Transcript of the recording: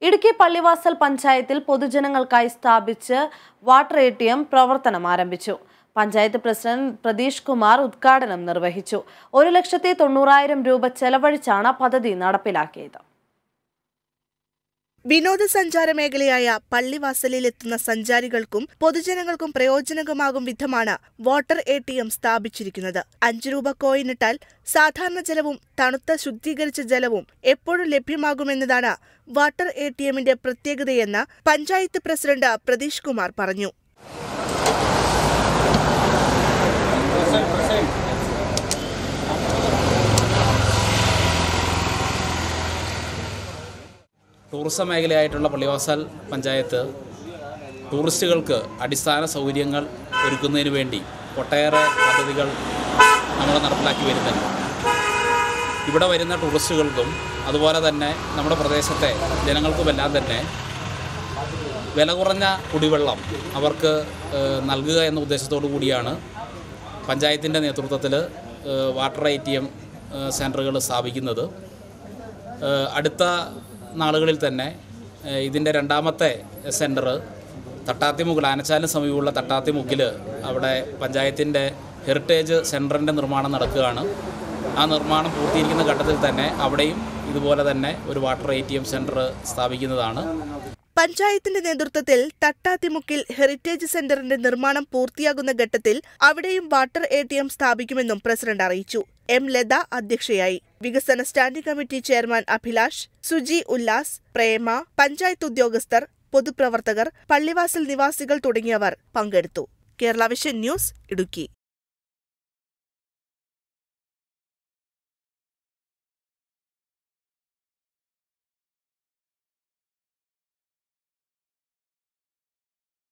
ഇടുക്കി പള്ളിവാസൽ പഞ്ചായത്തിൽ പൊതുജനങ്ങൾക്കായി സ്ഥാപിച്ച് water A T M പ്രവർത്തനം ആരംഭിച്ചു പഞ്ചായത്ത് പ്രസിഡന്റ് പ്രതീഷ് കുമാർ ഉദ്ഘാടനം നിർവഹിച്ചു ഒരു ലക്ഷത്തി തൊണ്ണൂറായിരം രൂപ ചെലവഴിച്ചാണ് പദ്ധതി നടപ്പിലാക്കിയത് വിനോദസഞ്ചാര മേഖലയായ പള്ളിവാസലിലെത്തുന്ന സഞ്ചാരികൾക്കും പൊതുജനങ്ങൾക്കും പ്രയോജനകമാകും വിധമാണ് വാട്ടർ എ ടി എം സ്ഥാപിച്ചിരിക്കുന്നത് അഞ്ചു രൂപ കോയിനിട്ടാൽ സാധാരണ ജലവും തണുത്ത ശുദ്ധീകരിച്ച ജലവും എപ്പോഴും ലഭ്യമാകുമെന്നതാണ് വാട്ടർ എ ടി എമ്മിന്റെ പ്രത്യേകതയെന്ന് പഞ്ചായത്ത് പ്രസിഡന്റ് പ്രതീഷ് കുമാർ പറഞ്ഞു ടൂറിസം മേഖലയായിട്ടുള്ള പള്ളിവാസൽ പഞ്ചായത്ത് ടൂറിസ്റ്റുകൾക്ക് അടിസ്ഥാന സൗകര്യങ്ങൾ ഒരുക്കുന്നതിന് വേണ്ടി ഒട്ടേറെ പദ്ധതികൾ നമ്മൾ നടപ്പിലാക്കി വരുന്നുണ്ട് ഇവിടെ വരുന്ന ടൂറിസ്റ്റുകൾക്കും അതുപോലെ തന്നെ നമ്മുടെ പ്രദേശത്തെ ജനങ്ങൾക്കുമെല്ലാം തന്നെ വില കുറഞ്ഞ കുടിവെള്ളം അവർക്ക് ഏഹ്, നൽകുക എന്ന ഉദ്ദേശത്തോടു കൂടിയാണ് പഞ്ചായത്തിൻ്റെ നേതൃത്വത്തിൽ ഏഹ്, വാട്ടർ ഐ ടി എം സെൻറ്ററുകൾ സ്ഥാപിക്കുന്നത് ഏഹ്, അടുത്ത നാളുകളിൽ തന്നെ ഏഹ്, ഇതിൻ്റെ രണ്ടാമത്തെ സെൻറ്റർ തട്ടാത്തിമുക്കിൽ ആനച്ചാലിന് സമീപമുള്ള തട്ടാത്തിമുക്കിൽ അവിടെ പഞ്ചായത്തിൻ്റെ ഹെറിറ്റേജ് സെൻറ്ററിൻ്റെ നിർമ്മാണം നടക്കുകയാണ് ആ നിർമ്മാണം പൂർത്തീകരിക്കുന്ന ഘട്ടത്തിൽ തന്നെ അവിടെയും ഇതുപോലെ തന്നെ ഒരു water A T M centre സ്ഥാപിക്കുന്നതാണ് പഞ്ചായത്തിന്റെ നേതൃത്വത്തിൽ തട്ടാത്തിമുക്കിൽ ഹെറിറ്റേജ് സെന്ററിന്റെ നിർമ്മാണം പൂർത്തിയാകുന്ന ഘട്ടത്തിൽ അവിടെയും വാട്ടർ എ ടി എം സ്ഥാപിക്കുമെന്നും പ്രസിഡന്റ് അറിയിച്ചു എം ലത അധ്യക്ഷയായി വികസന standing committee chairman Abhilash Suji Ullas Prema panchayat ഉദ്യോഗസ്ഥർ പൊതുപ്രവർത്തകർ പള്ളിവാസൽ നിവാസികൾ തുടങ്ങിയവർ പങ്കെടുത്തു കേരള വിഷൻ ന്യൂസ് ഇടുക്കി